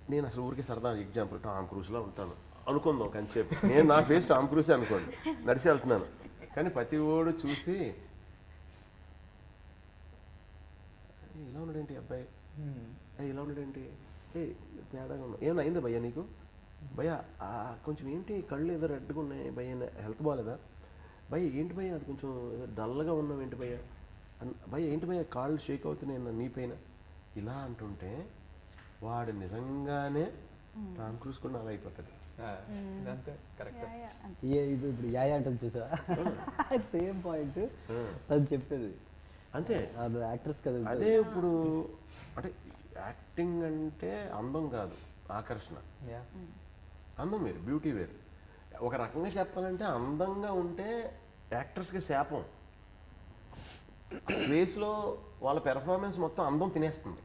నేను అసలు ఊరికి సరదా ఎగ్జాంపుల్ టామ్ క్రూజ్లో ఉంటాను అనుకుందాం కంచేపు నేను నా ఫేస్ టామ్ క్రూజే అనుకోండి నడిచి వెళ్తున్నాను కానీ ప్రతి ఓడు చూసి "ఏ, ఇలా ఉన్నాడేంటి ఈ అబ్బాయి ఏ ఇలా ఉన్నాడేంటి ఏ తేడాగా ఉన్నా ఏమన్నా అయిందా భయ్యా నీకు భయ్యా ఆ, కొంచెం ఏంటి కళ్ళు ఏదో రెడ్గా ఉన్నాయి భయ్య హెల్త్ బాగాలేదా భయ్య ఏంటి భయ్య అది కొంచెం ఏదో డల్గా ఉన్నావు ఏంటి భయ్య అన్- భయ్య ఏంటి భయ్య కాళ్ళు షేక్ అవుతున్నాయి అన్న నీ పైన ఇలా అంటుంటే వాడు నిజంగానే టామ్ క్రూజ్ కూడా అలా అయిపోతాడు ఇదంతే కరెక్ట్ యా, యా, అంతే. ఏ ఇప్పుడు ఇప్పుడు యా అంటే చూసా సేమ్ పాయింట్ అది చెప్పేది అంతే అది యాక్ట్రెస్ కదా అదే ఇప్పుడు అంటే యాక్టింగ్ అంటే అందం కాదు ఆకర్షణ యా అందం వేరు బ్యూటీ వేరు ఒక రకంగా చెప్పాలంటే అందంగా ఉంటే యాక్టర్స్కి శాపం ఫేస్లో వాళ్ళ పెర్ఫార్మెన్స్ మొత్తం అందం తినేస్తుంది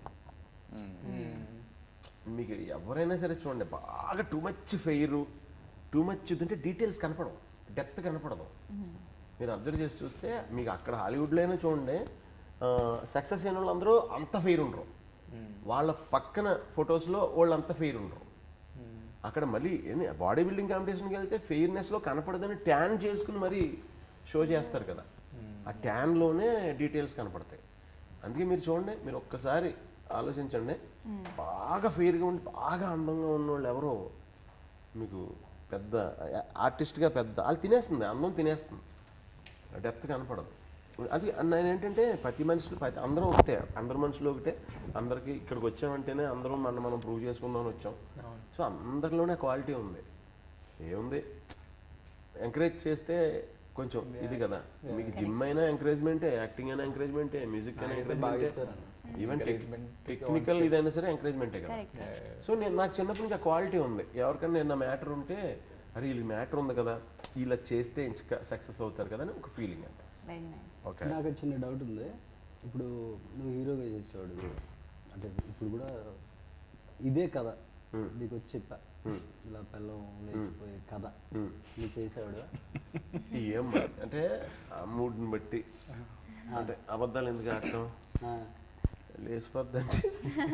మీకు ఎవరైనా సరే చూడండి బాగా too much fair too much అంటే డీటెయిల్స్ కనపడవు డెప్త్ కనపడదు మీరు అబ్జర్వ్ చేసి చూస్తే మీకు అక్కడ హాలీవుడ్లో అయినా చూడండి సక్సెస్ అయిన వాళ్ళు అందరూ అంత ఫెయిర్ ఉండరు వాళ్ళ పక్కన ఫొటోస్లో వాళ్ళు అంత ఫెయిర్ ఉండరు అక్కడ మళ్ళీ బాడీ బిల్డింగ్ కాంపిటీషన్కి వెళ్తే ఫెయిర్నెస్లో కనపడదని ట్యాన్ చేసుకుని మరీ షో చేస్తారు కదా ఆ ట్యాన్లోనే డీటెయిల్స్ కనపడతాయి అందుకే మీరు చూడండి మీరు ఒక్కసారి ఆలోచించండి బాగా ఫెయిర్గా ఉండి బాగా అందంగా ఉన్న వాళ్ళు ఎవరో మీకు పెద్ద ఆర్టిస్ట్గా పెద్ద వాళ్ళు తినేస్తుంది అందం తినేస్తుంది డెప్త్ కనపడదు అది నేను ఏంటంటే ప్రతి మనుషులు ప్రతి అందరూ ఒకటే అందరు మనుషులు ఒకటే అందరికీ ఇక్కడికి వచ్చామంటేనే అందరం మనం మనం ప్రూవ్ చేసుకుందామని వచ్చాం సో అందరిలోనే క్వాలిటీ ఉంది ఏముంది ఎంకరేజ్ చేస్తే కొంచెం ఇది కదా మీకు జిమ్ అయినా ఎంకరేజ్మెంటే యాక్టింగ్ అయినా ఎంకరేజ్మెంటే మ్యూజిక్ అయినా బాగా ఎంకరేజ్మెంటే ఇచ్చారు ఈవెన్ Encouragement టెక్నికల్ ఇదైనా సరే ఎంకరేజ్మెంటే కదా Correct. సో నేను నాకు చిన్నప్పటి నుంచి ఆ క్వాలిటీ ఉంది ఎవరికైనా నేను మ్యాటర్ ఉంటే అరే వీళ్ళకి మ్యాటర్ ఉంది కదా ఇలా చేస్తే సక్సెస్ అవుతారు కదా అని ఒక ఫీలింగ్ అంతే వెరీ నైస్ ఓకే నాకు ఒక చిన్న డౌట్ ఉంది ఇప్పుడు నువ్వు హీరోగా చేసేవాడు అంటే ఇప్పుడు కూడా ఇదే కథ నీకు వచ్చి చెప్పా ఇలా పిల్లం లేచిపోయే కథ నువ్వు చేసేవాడు ఏం మరి అంటే ఆ మూడ్ని బట్టి అంటే అబద్ధాలు ఎందుకు ఆడటం లేచిపోద్దంటే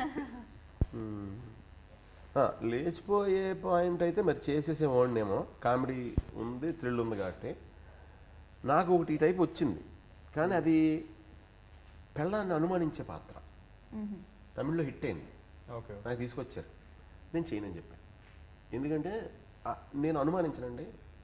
మ్మ్. ఆ, లేచిపోయే పాయింట్ అయితే మరి చేసేసే వాడినేమో కామెడీ ఉంది థ్రిల్ ఉంది కాబట్టి నాకు ఒకటి ఈ టైప్ వచ్చింది కానీ అది పెళ్ళాన్ని అనుమానించే పాత్ర తమిళ్లో హిట్ అయింది ఓకే నాకు తీసుకొచ్చారు నేను చేయనని చెప్పాను ఎందుకంటే ఆ, నేను అనుమానించనండి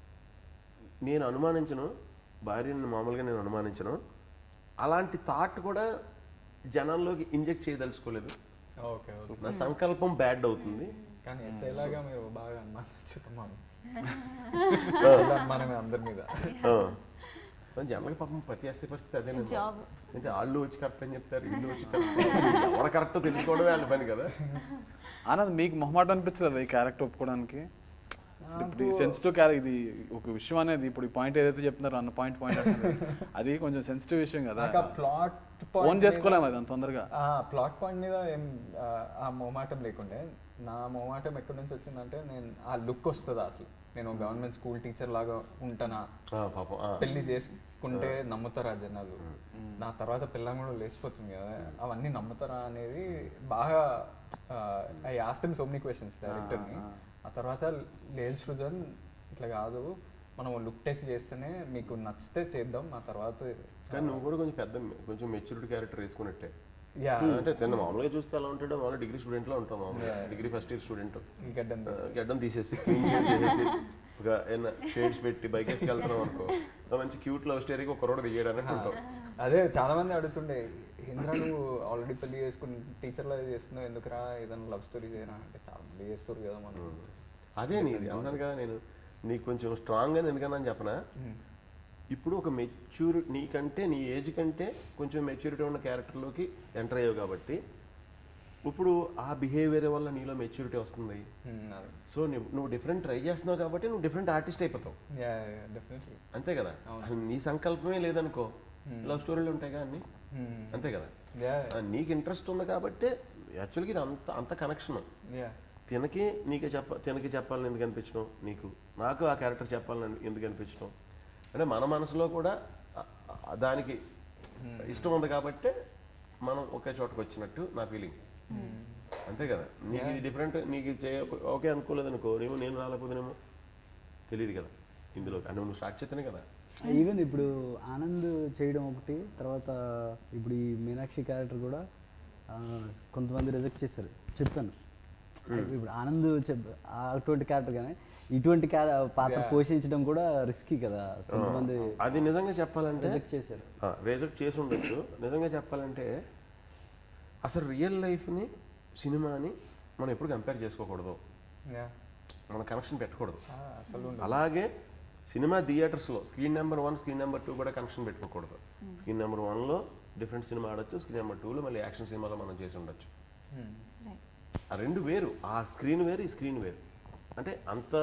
నేను అనుమానించను భార్యని మామూలుగా నేను అనుమానించను అలాంటి థాట్ కూడా జనాల్లోకి ఇంజెక్ట్ చేయదలుచుకోలేదు ఓకే ఓకే నా సంకల్పం బ్యాడ్ అవుతుంది కానీ ఎస్ఐ లాగా మీరు బాగా అనుమానించారు మనం మనమే అందరి మీద జనరల్గా పాపం ప్రతి ఎస్ఐ పరిస్థితి అదే Job. అంటే వాళ్ళు వచ్చి కరెక్ట్ అని చెప్తారు వీళ్ళు వచ్చి కరెక్ట్ ఎవడ కరెక్టో తెలుసుకోవడమే వాళ్ళ పని కదా ఆనంద్ మీకు మొహమాట అనిపించలేదు ఈ క్యారెక్టర్ ఒప్పుకోవడానికి ఇప్పుడు సెన్సిటివ్ క్యారెక్టర్ ఇది ఒక విషయం అనేది ఇప్పుడు ఈ పాయింట్ ఏదైతే చెప్తున్నారో అన్న పాయింట్ పాయింట్ అది కొంచెం సెన్సిటివ్ విషయం కదా నాకు ఆ ప్లాట్ ఓన్ చేసుకోలేము అది అంత తొందరగా ఆ ప్లాట్ పాయింట్ మీద ఏం ఆ, ఆ మొమాటం లేకుండే నా మొమాటం ఎక్కడి నుంచి వచ్చిందంటే నేను ఆ లుక్ వస్తుందా అసలు నేను గవర్నమెంట్ స్కూల్ టీచర్ లాగా ఉంటానా ఆ, పాపం ఆ. పెళ్లి చేసుకుంటే నమ్ముతారా జనాలు నా తర్వాత పిల్లం కూడా లేచిపోతుంది కదా అవన్నీ నమ్ముతారా అనేది బాగా I asked him so many questions డైరెక్టర్ని ఆ తర్వాత లేదు సృజన్ ఇట్లా కాదు మనం లుక్ టెస్ట్ చేస్తేనే మీకు నచ్చితే చేద్దాం ఆ తర్వాత కానీ నువ్వు కూడా కొంచెం పెద్ద కొంచెం మెచ్యూరిటీ క్యారెక్టర్ వేసుకున్నట్టే యా అంటే తిన్న మామూలుగా చూస్తే ఎలా ఉంటాడో మామూలు డిగ్రీ స్టూడెంట్ లో ఉంటాం మామూలుగా డిగ్రీ ఫస్ట్ ఇయర్ స్టూడెంట్ గడ్డం గడ్డం తీసేసి క్లీన్ షేడ్ చేసేసి ఒక ఏమన్నా షేడ్స్ పెట్టి బైక్ వేసుకు వెళ్తున్నాం అనుకో ఒక మంచి క్యూట్ లవ్ స్టోరీకి ఒక రోడ్ దిగాడు అన్నట్టు ఉంటాం అదే చాలా మంది అడుగుతుండే ఇంద్ర నువ్వు ఆల్రెడీ పెళ్లి చేసుకుని టీచర్ లాగా చేస్తున్నావు ఎందుకురా ఏదైనా లవ్ స్టోరీ చేయరా అంటే చాలా మంది చేస్తారు కదా మనం అదే నీది అన్నాను కదా నేను నీకు కొంచెం స్ట్రాంగ్ అని ఎందుకన్నా చెప్పనా ఇప్పుడు ఒక మెచ్యూర్ నీకంటే నీ ఏజ్ కంటే కొంచెం మెచ్యూరిటీ ఉన్న క్యారెక్టర్లోకి ఎంటర్ అయ్యావు కాబట్టి ఇప్పుడు ఆ బిహేవియర్ వల్ల నీలో మెచ్యూరిటీ వస్తుంది Hmm, అదే సో నువ్వు నువ్వు డిఫరెంట్ ట్రై చేస్తున్నావు కాబట్టి నువ్వు డిఫరెంట్ ఆర్టిస్ట్ అయిపోతావు యా డెఫినెట్లీ అంతే కదా అసలు నీ సంకల్పమే లేదనుకో లవ్ స్టోరీలు ఉంటాయి కానీ అంతే కదా యా ఆ, నీకు ఇంట్రెస్ట్ ఉంది కాబట్టి యాక్చువల్గా ఇది అంత అంత కనెక్షన్ యా తినకి నీకే చెప్ప తినకి చెప్పాలని ఎందుకు అనిపించడం నీకు నాకు ఆ క్యారెక్టర్ చెప్పాలని ఎందుకు అనిపించడం అంటే మన మనసులో కూడా ఆ- ఆ దానికి ఇష్టం ఉంది కాబట్టి మనం ఒకే చోటకు వచ్చినట్టు నా ఫీలింగ్ అంతే కదా నీకు ఇది డిఫరెంట్ నీకు ఇది చేయ ఓకే అనుకోలేదు అనుకో ఏమో నేను రాలేకపోతేనేమో తెలియదు కదా ఇందులో అంటే నువ్వు స్టార్ట్ చేస్తేనే కదా ఈవెన్ ఇప్పుడు ఆనంద్ చేయడం ఒకటి తర్వాత ఇప్పుడు ఈ మీనాక్షి క్యారెక్టర్ కూడా ఆ, కొంతమంది రిజెక్ట్ చేశారు చెప్పాను ఇప్పుడు ఆనంద్ చెప్ అటువంటి క్యారెక్టర్ కానీ ఇటువంటి క్యా పాత్ర Yeah. పోషించడం కూడా రిస్కీ కదా కొంతమంది అది నిజంగా చెప్పాలంటే రిజెక్ట్ చేశారు రేజెక్ట్ చేసి ఉండొచ్చు నిజంగా చెప్పాలంటే అసలు రియల్ లైఫ్ని సినిమాని మనం ఎప్పుడు కంపేర్ చేసుకోకూడదు Yeah. మన కనెక్షన్ పెట్టకూడదు ఆ, అసలు ఉండదు. అలాగే సినిమా థియేటర్స్లో screen number one screen number two కూడా కనెక్షన్ పెట్టుకోకూడదు స్క్రీన్ నెంబర్ వన్లో డిఫరెంట్ సినిమా ఆడొచ్చు స్క్రీన్ నెంబర్ టూలో మళ్ళీ యాక్షన్ సినిమాలో మనం చేసి ఉండొచ్చు Hmm. ఆ రెండు వేరు ఆ స్క్రీన్ వేరు ఈ స్క్రీన్ వేరు అంటే అంత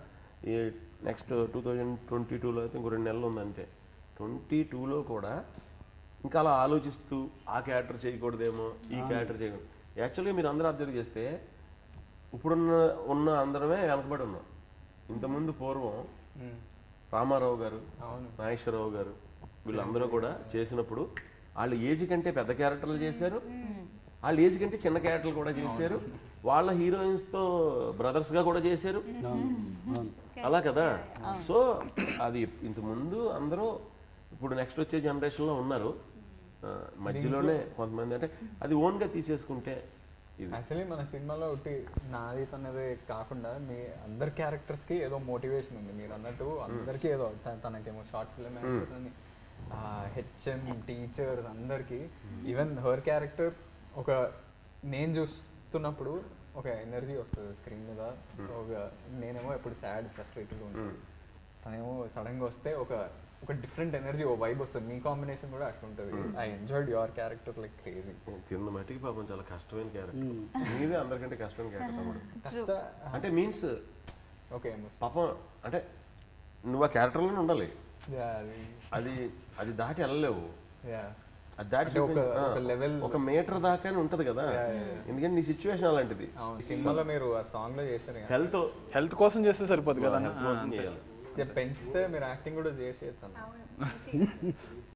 నెక్స్ట్ టూ థౌజండ్ ట్వంటీ టూలో అయితే ఇంకో రెండు నెలలు ఉందంటే ట్వంటీ టూలో కూడా ఇంకా అలా ఆలోచిస్తూ ఆ క్యారెక్టర్ చేయకూడదేమో ఈ క్యారెక్టర్ చేయకూడదు యాక్చువల్గా మీరు అందరూ అబ్జర్వ్ చేస్తే ఇప్పుడున్న ఉన్న అందరమే వెనకబడి ఉన్నాం ఇంతకుముందు పూర్వం Hmm. రామారావు గారు అవును నాగేశ్వరరావు గారు వీళ్ళందరూ కూడా చేసినప్పుడు వాళ్ళ ఏజ్ కంటే పెద్ద క్యారెక్టర్లు చేశారు వాళ్ళ ఏజ్ కంటే చిన్న క్యారెక్టర్లు కూడా చేశారు వాళ్ళ హీరోయిన్స్తో బ్రదర్స్గా కూడా చేశారు అవును అలా కదా సో అది ఇంతకుముందు అందరూ ఇప్పుడు నెక్స్ట్ వచ్చే జనరేషన్లో ఉన్నారు ఆ, మధ్యలోనే కొంతమంది అంటే అది ఓన్గా తీసేసుకుంటే ఇది యాక్చువల్లీ మన సినిమాలో ఒకటి నాది తనదే కాకుండా మీ అందరి క్యారెక్టర్స్ కి ఏదో మోటివేషన్ ఉంది మీరు అన్నట్టు అందరికీ ఏదో త- తనకేమో షార్ట్ ఫిల్మ్ యాక్టర్స్ అని హెచ్ఎం టీచర్స్ అందరికి ఈవెన్ హర్ క్యారెక్టర్ ఒక నేను చూస్తున్నప్పుడు ఒక ఎనర్జీ వస్తుంది స్క్రీన్ మీద ఒక నేనేమో ఎప్పుడు సాడ్ ఫ్రస్ట్రేటెడ్ ఉంటాను తనేమో సడన్ గా వస్తే ఒక ఒక డిఫరెంట్ ఎనర్జీ ఓ వైబ్ వస్తుంది మీ కాంబినేషన్ కూడా అట్లా ఉంటుంది I enjoyed your character like crazy చిన్న మట్టికి పాపం చాలా కష్టమైన క్యారెక్టర్ మీదే అందరికంటే కష్టమైన క్యారెక్టర్ తమ్ముడు కష్ట అంటే మీన్స్ ఓకే పాపం అంటే నువ్వు ఆ క్యారెక్టర్లోనే ఉండాలి యా అది అది అది దాటి వెళ్ళలేవు యా అది దాటి అంటే ఒక- చూపించ- ఆ, ఒక level- ఒక మీటర్ దాకానే ఉంటది కదా ఎందుకంటే నీ సిచ్యువేషన్ అలాంటిది అవును సినిమాలో మీరు ఆ సాంగ్ లో చేశారు కదా హెల్త్ హెల్త్ కోసం చేస్తే సరిపోదు కదా హెల్త్ కోసం చేయాలి పెంచితే మీరు యాక్టింగ్ కూడా చేసేయచ్చు అన్న అవును